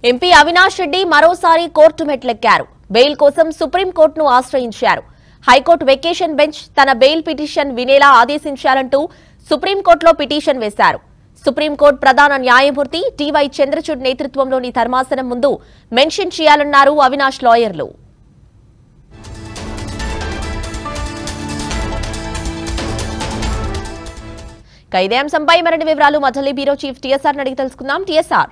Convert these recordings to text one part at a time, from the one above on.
MP Avinash Reddy మరోసారి court మెట్లెక్కారు bail కోసం సుప్రీంకోర్టును ఆశ్రయించారు హైకోర్టు వెకేషన్ బెంచ్ తన బెయిల్ పిటిషన్ వినేలా ఆదేశించాలంటూ సుప్రీంకోర్టులో పిటిషన్ వేశారు సుప్రీంకోర్టు ప్రధాన న్యాయమూర్తి టీవై చంద్రచూడ్ నేతృత్వంలోని ధర్మాసనం ముందు మెన్షన్ చేయాలన్నారు అవినాష్ లాయర్లు ఇక ఇదే అంశంపై మరిన్ని వివరాలు మధులి బ్యూరో చీఫ్ టీఎస్ఆర్ అడిగి తెలుసుకుందాం టీఎస్ఆర్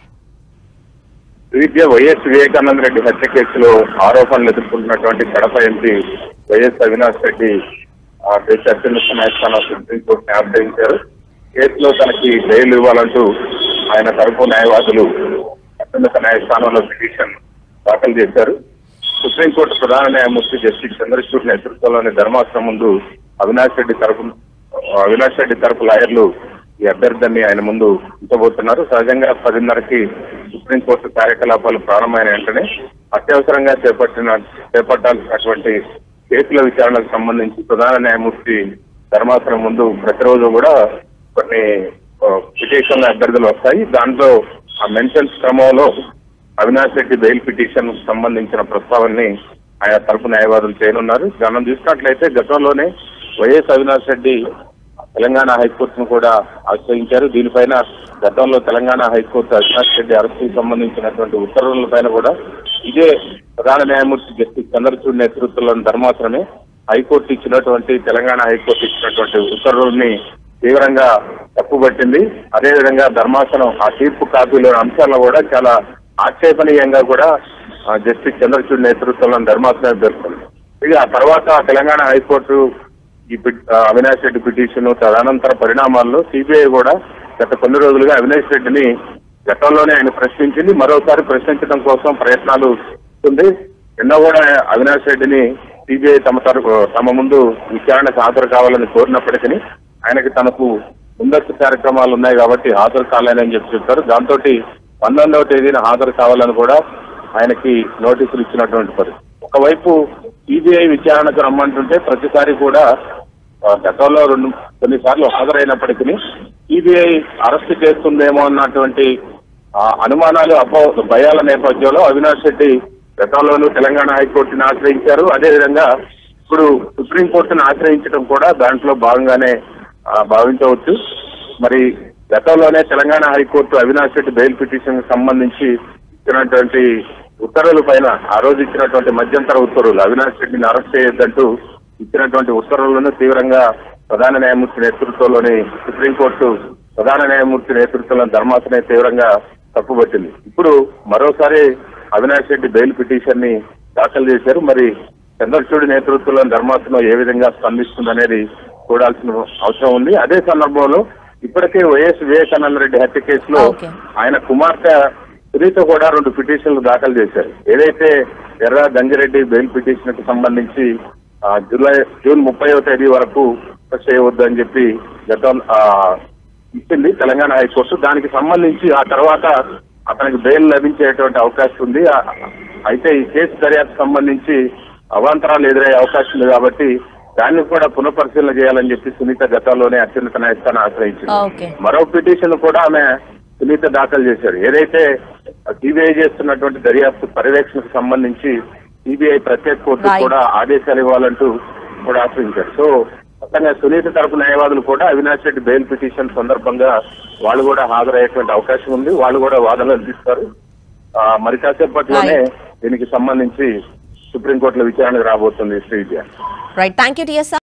విద్య వైఎస్ వివేకానంద రెడ్డి హత్య కేసులో ఆరోపణలు ఎదుర్కొంటున్నటువంటి కడప ఎంపీ వైఎస్ అవినాష్ రెడ్డి ఆ, దేశ అత్యున్నత న్యాయస్థానం సుప్రీంకోర్టుని ఆశ్రయించారు కేసులో తనకి బెయిల్ ఇవ్వాలంటూ ఆయన తరపు న్యాయవాదులు అత్యున్నత న్యాయస్థానంలో పిటిషన్ దాఖలు చేశారు సుప్రీంకోర్టు ప్రధాన న్యాయమూర్తి జస్టిస్ చంద్రచూడ్ నేతృత్వంలోని ధర్మాసనం ముందు అవినాష్ రెడ్డి తరపు అవినాష్ రెడ్డి తరపు లాయర్లు ఈ అభ్యర్థిని ఆయన ముందు ఉంచబోతున్నారు సహజంగా పదిన్నరకి సుప్రీంకోర్టు కార్యకలాపాలు ప్రారంభమైన వెంటనే అత్యవసరంగా చేపట్టిన చేపట్టాల్సినటువంటి కేసుల విచారణకు సంబంధించి ప్రధాన న్యాయమూర్తి ధర్మాసనం ముందు ప్రతిరోజు కూడా కొన్ని ఆ, పిటిషన్ల అభ్యర్థులు వస్తాయి దాంట్లో ఆ మెన్షన్స్ క్రమంలో అవినాష్ రెడ్డి బెయిల్ పిటిషన్ సంబంధించిన ప్రస్తావనని ఆయన తరపు న్యాయవాదులు చేయనున్నారు మనం చూసినట్లయితే గతంలోనే వైఎస్ అవినాష్ రెడ్డి తెలంగాణ హైకోర్టును కూడా ఆశ్రయించారు దీనిపైన గతంలో తెలంగాణ హైకోర్టు అవినాష్ రెడ్డి అరెస్టుకు సంబంధించినటువంటి ఉత్తర్వులపైన కూడా ఇదే ప్రధాన న్యాయమూర్తి జస్టిస్ చంద్రచూడ్ నేతృత్వంలోని ధర్మాసనమే హైకోర్టు ఇచ్చినటువంటి తెలంగాణ హైకోర్టు ఇచ్చినటువంటి ఉత్తర్వుల్ని తీవ్రంగా తప్పుపట్టింది అదేవిధంగా ధర్మాసనం ఆ తీర్పు కాపీలోని అంశాలను కూడా చాలా ఆక్షేపణీయంగా కూడా ఆ, జస్టిస్ చంద్రచూడ్ నేతృత్వంలోని ధర్మాసనం పేర్కొంది ఇక ఆ తర్వాత తెలంగాణ హైకోర్టు ఈ పిట్- ఆ, అవినాష్ రెడ్డి పిటిషన్ తదనంతర పరిణామాల్లో సిబిఐ కూడా గత కొన్ని రోజులుగా అవినాష్ రెడ్డిని గతంలోనే ఆయన ప్రశ్నించింది మరోసారి ప్రశ్నించడం కోసం ప్రయత్నాలు ఉంది నిన్న కూడా అవినాష్ రెడ్డిని సిబిఐ తమ తరపు తమ ముందు విచారణకు హాజరు కావాలని కోరినప్పటికీ ఆయనకి తనకు ముందస్తు కార్యక్రమాలు ఉన్నాయి కాబట్టి హాజరు కాలేనని చెప్పి చెప్పారు దాంతో పంతొమ్మిదవ తేదీన హాజరు కావాలని కూడా ఆయనకి నోటీసులు ఇచ్చినటువంటి పరిస్థితి ఒకవైపు సిబిఐ విచారణకు రమ్మంటుంటే ప్రతిసారి కూడా ఆ, గతంలో రెండు కొన్నిసార్లు హాజరైనప్పటికీ సిబిఐ అరెస్ట్ చేస్తుందేమో అన్నటువంటి ఆ, అనుమానాలు అపో భయాల నేపథ్యంలో అవినాష్ రెడ్డి గతంలోనూ తెలంగాణ హైకోర్టుని ఆశ్రయించారు అదేవిధంగా ఇప్పుడు సుప్రీంకోర్టును ఆశ్రయించడం కూడా దాంట్లో భాగంగానే ఆ, భావించవచ్చు మరి గతంలోనే Telangana high court Avinash Reddy bail petition సంబంధించి ఇచ్చినటువంటి ఉత్తర్వుల పైన ఆ రోజు ఇచ్చినటువంటి మధ్యంతర ఉత్తర్వులు అవినాష్ రెడ్డిని అరెస్ట్ చేయొద్దంటూ ఇచ్చినటువంటి ఉత్తర్వులను తీవ్రంగా ప్రధాన న్యాయమూర్తి నేతృత్వంలోని సుప్రీంకోర్టు ప్రధాన న్యాయమూర్తి నేతృత్వంలో ధర్మాసనే తీవ్రంగా తప్పుపట్టింది ఇప్పుడు మరోసారి అవినాష్ రెడ్డి బెయిల్ పిటిషన్ ని దాఖలు చేశారు మరి చంద్రచూడి నేతృత్వంలోని ధర్మాసనం ఏ విధంగా స్పందిస్తుందనేది చూడాల్సిన అవసరం ఉంది అదే సందర్భంలో ఇప్పటికే వైఎస్ వివేకానంద రెడ్డి హత్య కేసులో ఓకే. ఆయన కుమార్తె సునీత కూడా రెండు పిటిషన్లు దాఖలు చేశారు ఏదైతే ఎర్ర గంగిరెడ్డి బెయిల్ పిటిషన్ కు సంబంధించి ఆ, జూలై జూన్ ముప్పైవ తేదీ వరకు చేయవద్దు అని చెప్పి గతం ఆ, ఇచ్చింది తెలంగాణ హైకోర్టు దానికి సంబంధించి ఆ తర్వాత అతనికి బెయిల్ లభించేటువంటి అవకాశం ఉంది ఆ, అయితే ఈ కేసు దర్యాప్తు సంబంధించి అవాంతరాలు ఎదురయ్యే అవకాశం ఉంది కాబట్టి దాన్ని కూడా పునఃపరిశీలన చేయాలని చెప్పి సునీత గతంలోనే అత్యున్నత న్యాయస్థానం ఆశ్రయించింది ఓకే మరో పిటిషన్ కూడా ఆమె సునీత దాఖలు చేశారు ఏదైతే సిబిఐ చేస్తున్నటువంటి దర్యాప్తు పర్యవేక్షణకు సంబంధించి సిబిఐ ప్రత్యేక కోర్టు Right. కూడా ఆదేశాలు ఇవ్వాలంటూ కూడా ఆశ్రయించారు సో మొత్తంగా సునీత తరపు న్యాయవాదులు కూడా అవినాష్ రెడ్డి బెయిల్ పిటిషన్ సందర్భంగా వాళ్ళు కూడా హాజరయ్యేటువంటి అవకాశం ఉంది వాళ్ళు కూడా వాదనలు అందిస్తారు ఆ, మరి కాసేపట్లోనే దీనికి సంబంధించి సుప్రీంకోర్టులో విచారణకు రాబోతుంది Srividya right thank you TSR